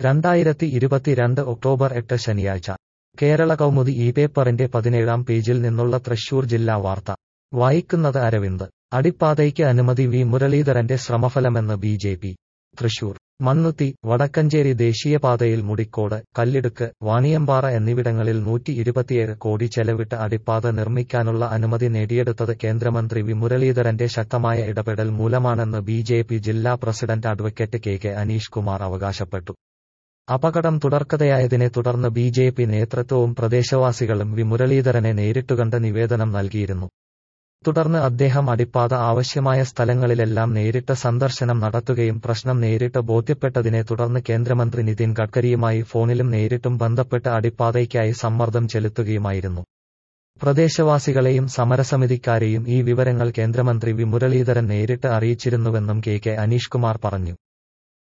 രണ്ടായിരത്തി ഇരുപത്തിരണ്ട് ഒക്ടോബർ എട്ട് ശനിയാഴ്ച കേരള കൗമുദി ഈ പേപ്പറിന്റെ പതിനേഴാം പേജിൽ നിന്നുള്ള തൃശൂർ ജില്ലാ വാർത്ത വായിക്കുന്നത് അരവിന്ദ് അടിപ്പാതയ്ക്ക് അനുമതി വി മുരളീധരന്റെ ശ്രമഫലമെന്ന് B J P Thrissur Mannuthy Vadakkanchery ദേശീയപാതയിൽ മുടിക്കോട് കല്ലിടുക്ക് വാണിയമ്പാറ എന്നിവിടങ്ങളിൽ നൂറ്റി ഇരുപത്തിയേഴ് കോടി ചെലവിട്ട് അടിപ്പാത നിർമ്മിക്കാനുള്ള അനുമതി നേടിയെടുത്തത് കേന്ദ്രമന്ത്രി വി മുരളീധരന്റെ ശക്തമായ ഇടപെടൽ മൂലമാണെന്ന് ബി ജെ പി ജില്ലാ president advocate K K Aneesh Kumar അവകാശപ്പെട്ടു അപകടം തുടർക്കഥയായതിനെ തുടർന്ന് ബി ജെ പി നേതൃത്വവും പ്രദേശവാസികളും വി മുരളീധരനെ നേരിട്ടുകണ്ട് നിവേദനം നൽകിയിരുന്നു തുടർന്ന് അദ്ദേഹം അടിപ്പാത ആവശ്യമായ സ്ഥലങ്ങളിലെല്ലാം നേരിട്ട് സന്ദർശനം നടത്തുകയും പ്രശ്നം നേരിട്ട് ബോധ്യപ്പെട്ടതിനെ തുടർന്ന് കേന്ദ്രമന്ത്രി നിതിൻ ഗഡ്കരിയുമായി ഫോണിലും നേരിട്ടും ബന്ധപ്പെട്ട് അടിപ്പാതയ്ക്കായി സമ്മർദ്ദം ചെലുത്തുകയുമായിരുന്നു പ്രദേശവാസികളെയും സമരസമിതിക്കാരെയും ഈ വിവരങ്ങൾ കേന്ദ്രമന്ത്രി വി മുരളീധരൻ നേരിട്ട് അറിയിച്ചിരുന്നുവെന്നും കെ കെ അനീഷ് കുമാർ പറഞ്ഞു